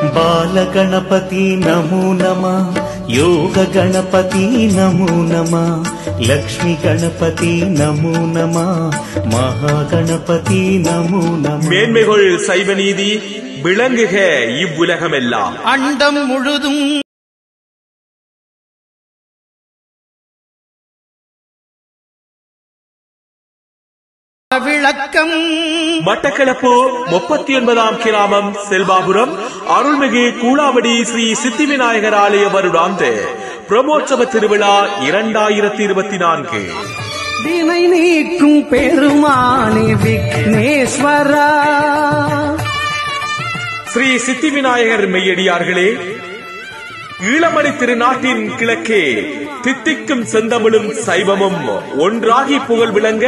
బాలగణపతి నమో నమ యోగ గణపతి నమో నమ లక్ష్మి గణపతి నమో నమ మహాగణపతి నమో నమ மேன்மைகள் சைவ நீதி விளங்குக இவ்வுலகமெல்லாம் அண்டம் முழுதும் விளக்கம் மட்டக்களப்பு முப்பத்தி ஒன்பதாம் கிராமம் செல்வாபுரம் அருள்மிகு கூலாவடி ஸ்ரீ சித்தி விநாயகர் ஆலய வருடாந்த பிரமோற்சவ திருவிழா இரண்டாயிரத்தி இருபத்தி நான்கு தினை நீக்கும் பெருமானி விக்னேஸ்வரா ஸ்ரீ சித்தி விநாயகர் மெய்யடியார்களே ஈழமணி திருநாட்டின் கிழக்கே தித்திக்கும் செந்தமிழும் சைவமும் ஒன்றாகி புகழ் விளங்க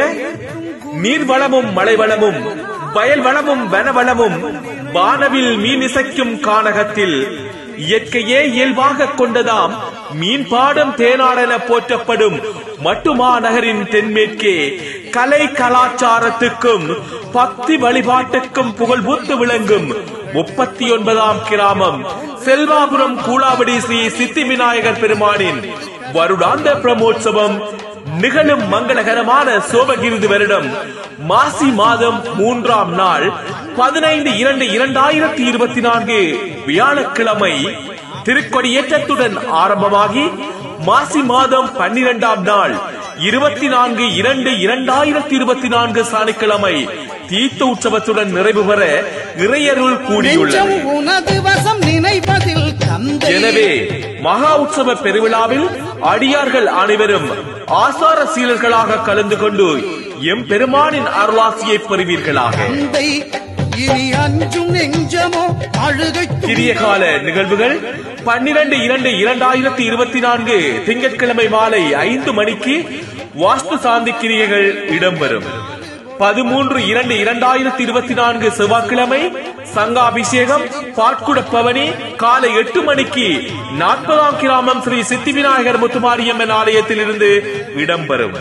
நீர்வளமும் மலைவளமும் வயல் வளமும் வனவளமும் வானவில் மீனிசைக்கும் கானகத்தில் இயற்கையே இயல்பாக கொண்டதாம் மீன் பாடும் தேனாடென போற்றப்படும் மட்டுமா நகரின் தென்மேற்கே கலை கலாச்சாரத்துக்கும் பக்தி வழிபாட்டுக்கும் புகழ்பூத்து விளங்கும் முப்பத்தி ஒன்பதாம் கிராமம் செல்வாபுரம் கூலாவடி ஸ்ரீ சித்தி விநாயகர் பெருமானின் வருடாந்த பிரமோற்சவம் நிகழும் மங்களகரமான சோபகிருது வருடம் மாசி மாதம் மூன்றாம் நாள் பதினைந்து இரண்டு இரண்டாயிரத்தி இருபத்தி நான்கு வியாழக்கிழமை திருக்கொடியேற்றத்துடன் ஆரம்பமாகி மாசி மாதம் பன்னிரெண்டாம் நாள் இருபத்தி நான்கு இரண்டு இரண்டாயிரத்தி இருபத்தி நான்கு சனிக்கிழமை தீர்த்த உற்சவத்துடன் நிறைவு பெற இறையருள் நெஞ்சம் கூடியுள்ளது உனது வசம் நினைப்பதில் தந்தை எனவே மகா உற்சவ பெருவிழாவில் அடியார்கள் அனைவரும் ஆசார சீலர்களாக கலந்து கொண்டு எம் பெருமானின் அருளாசியை பெறுவீர்களாக தந்தை இனி அஞ்சும் நெஞ்சமோ அழுகை சிறிய கால நிகழ்வுகள் பன்னிரண்டு இரண்டு இரண்டாயிரத்தி இருபத்தி நான்கு திங்கட்கிழமை மாலை ஐந்து மணிக்கு வாஸ்து சாந்தி கிரியைகள் இடம்பெறும் பதிமூன்று இரண்டு இரண்டாயிரத்தி இருபத்தி நான்கு செவ்வாய்க்கிழமை சங்காபிஷேகம் பாட்குட பவனி காலை எட்டு மணிக்கு நாற்பதாம் கிராமம் ஸ்ரீ சித்தி விநாயகர் முத்துமாரியம்மன் ஆலயத்தில் இருந்து இடம்பெறும்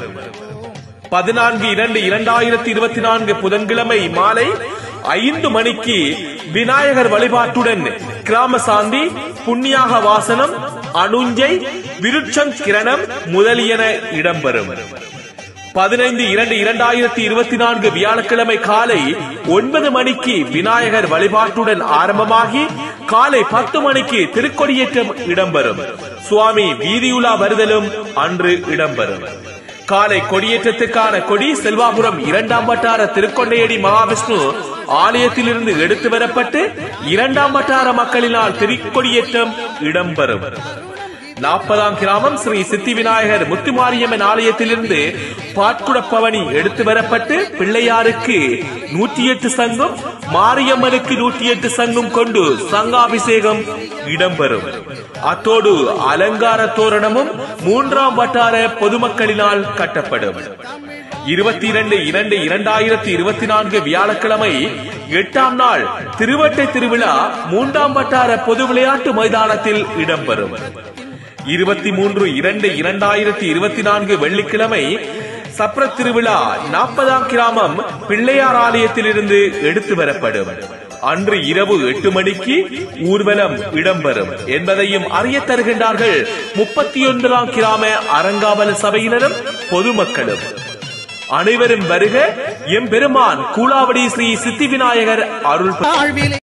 பதினான்கு இரண்டு இரண்டாயிரத்தி இருபத்தி நான்கு புதன்கிழமை மாலை ஐந்து மணிக்கு விநாயகர் வழிபாட்டுடன் கிராம சாந்தி புண்ணியாக வாசனம் அனுஞ்சை விருட்சம் கிரணம் முதலியன இடம்பெறும் பதினைந்து இரண்டு இரண்டாயிரத்தி இருபத்தி நான்கு வியாழக்கிழமை காலை ஒன்பது மணிக்கு விநாயகர் வழிபாட்டுடன் ஆரம்பமாகி காலை பத்து மணிக்கு திருக்கொடியேற்றம் இடம்பெறும் சுவாமி வீதியுலா வருதலும் அன்று இடம்பெறும் காலை கொடியேற்றத்துக்கான கொடி செல்வாபுரம் இரண்டாம் வட்டார திருக்கொண்டையடி மகாவிஷ்ணு ஆலயத்திலிருந்து எடுத்து வரப்பட்டு இரண்டாம் வட்டார மக்களினால் திருக்கொடியேற்றம் இடம்பெறும் நாற்பதாம் கிராமம் ஸ்ரீ சித்தி விநாயகர் முத்துமாரியம்மன் ஆலயத்திலிருந்து பாட்குட பவனி எடுத்து வரப்பட்டு பிள்ளையாருக்கு நூற்றி எட்டு சங்கம் மாரியம்மனுக்கு நூற்றி எட்டு சங்கம் கொண்டு சங்காபிஷேகம் இடம்பெறும் அத்தோடு அலங்கார தோரணமும் மூன்றாம் வட்டார பொதுமக்களினால் கட்டப்படும் இருபத்தி இரண்டு இரண்டு இரண்டாயிரத்தி இருபத்தி நான்கு வியாழக்கிழமை எட்டாம் நாள் திருவட்டை திருவிழா மூன்றாம் வட்டார பொது விளையாட்டு மைதானத்தில் இடம்பெறும் இருபத்தி மூன்று இரண்டு இரண்டாயிரத்தி இருபத்தி நான்கு வெள்ளிக்கிழமை சப்ர திருவிழா நாற்பதாம் கிராமம் பிள்ளையார் ஆலயத்திலிருந்து எடுத்து வரப்படும் அன்று இரவு எட்டு மணிக்கு ஊர்வலம் இடம்பெறும் என்பதையும் அறிய தருகின்றார்கள் முப்பத்தி ஒன்பதாம் கிராம அரங்காவல சபையினரும் பொதுமக்களும் அனைவரும் வருக எம்பெருமான் கூலாவடி ஸ்ரீ சித்தி விநாயகர் அருள் பெற- வாழ்விலே